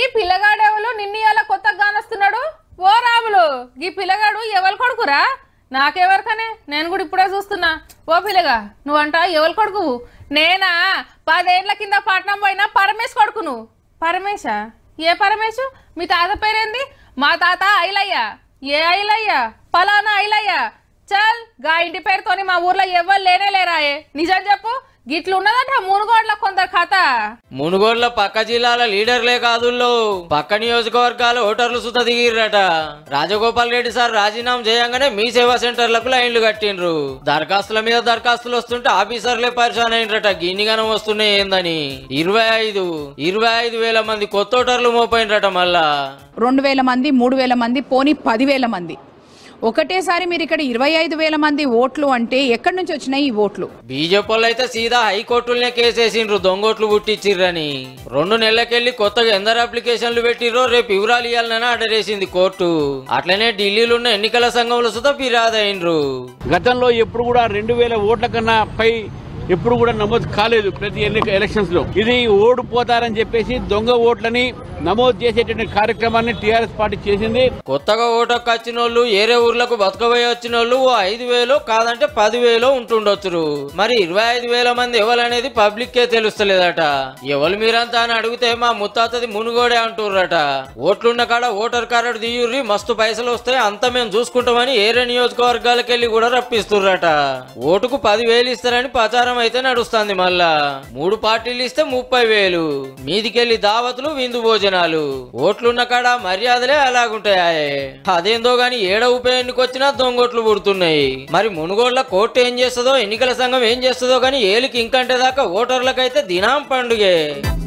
ఈ పిల్లగాడెవలు నిన్న కొత్తగా కానొస్తున్నాడు ఓ రాములు ఈ పిల్లగాడు ఎవరు కొడుకురా నాకెవరికనే నేను కూడా ఇప్పుడే చూస్తున్నా ఓ పిల్లగా నువ్వంట ఎవరు కొడుకువు నేనా పదేళ్ల కింద పట్నం పోయినా పరమేశ్ కొడుకు నువ్వు పరమేశా ఏ పరమేశు మీ తాత పేరేంది మా తాత ఐలయ్య ఏ ఐలయ్య పలానా ఐలయ్య చల్ గా ఇంటి పేరుతోని మా ఊర్లో ఎవ్వరు లేనే లేరాయే నిజం చెప్పు గిట్లు ఉన్నదట మునుగోడ్ల కొందరు కథ మునుగోడ్ల పక్క జిల్లాల లీడర్లే కాదుల్లో పక్క నియోజకవర్గాల ఓటర్లు సుత దిగిర్రట రాజగోపాల్ రెడ్డి సార్ రాజీనామా చేయంగానే మీ సేవా సెంటర్లకు లైన్లు కట్టిండ్రు దరఖాస్తుల మీద దరఖాస్తులు వస్తుంటే ఆఫీసర్లే పరిశాన్ అయినరట గిన్నిగానం వస్తున్నాయి ఏందని ఇరవై ఐదు ఇరవై ఐదు వేల మంది కొత్త ఓటర్లు మోపోయినరట మళ్ళా రెండు వేల మంది మూడు వేల మంది పోనీ పదివేల మంది ఒకటేసారి మీరు ఇక్కడ ఇరవై ఐదు వేల మంది ఓట్లు అంటే ఎక్కడి నుంచి వచ్చినాయి ఈ ఓట్లు బీజేపీ వాళ్ళు అయితే సీదా హైకోర్టులనే కేసేసిండ్రు దొంగోట్లు పుట్టించిర్రని రెండు నెలలకెళ్లి కొత్తగా ఎందరు అప్లికేషన్లు పెట్టిర్రో రేపు వివరాలు ఇవ్వాలని ఆర్డర్ వేసింది కోర్టు అట్లనే ఢిల్లీలో ఉన్న ఎన్నికల సంఘంలో సుతా ఫిర్యాదైండ్రు గతంలో ఎప్పుడు కూడా రెండు వేల ఓట్ల కన్నా పై ఎప్పుడు కూడా నమోదు కాలేదు ప్రతి ఎన్నిక ఎలక్షన్స్ లో ఇది ఓడిపోతారని చెప్పేసి దొంగ ఓట్లని నమోదు చేసేటువంటి కార్యక్రమాన్ని టీఆర్ఎస్ పార్టీ చేసింది కొత్తగా ఓటకు వచ్చిన వాళ్ళు ఏరే ఊర్లకు బతకబోయి వచ్చిన వాళ్ళు ఓ ఐదు వేలు కాదంటే పదివేలు ఉంటుండొచ్చురు మరి ఇరవై ఐదు వేల మంది ఎవరనేది పబ్లిక్ కే తెలుస్తలేదట ఎవరు మీరంతా అని అడిగితే మా ముత్తాతది మునుగోడే అంటుర్రట ఓట్లున్న కాడ ఓటర్ కార్డు దియ్యుర్రి మస్తు పైసలు వస్తాయి అంతా మేము చూసుకుంటామని ఏరే నియోజకవర్గాలకు వెళ్ళి కూడా రప్పిస్తుర్రట ఓటుకు పదివేలు ఇస్తారని ప్రచారం అయితే నడుస్తుంది మళ్ళా మూడు పార్టీలు ఇస్తే ముప్పై వేలు మీదికెళ్ళి దావతులు విందు భోజనాలు ఓట్లున్న కాడ మర్యాదలే అలాగుంటాయి అదేందో గాని ఏడ ఉప ఎన్నికొచ్చినా దొంగోట్లు పుడుతున్నాయి మరి మునుగోడ్ల కోర్టు ఏం చేస్తుందో ఎన్నికల సంఘం ఏం చేస్తుందో గాని ఏలికి ఇంకంటే దాకా ఓటర్లకైతే దినాం పండుగే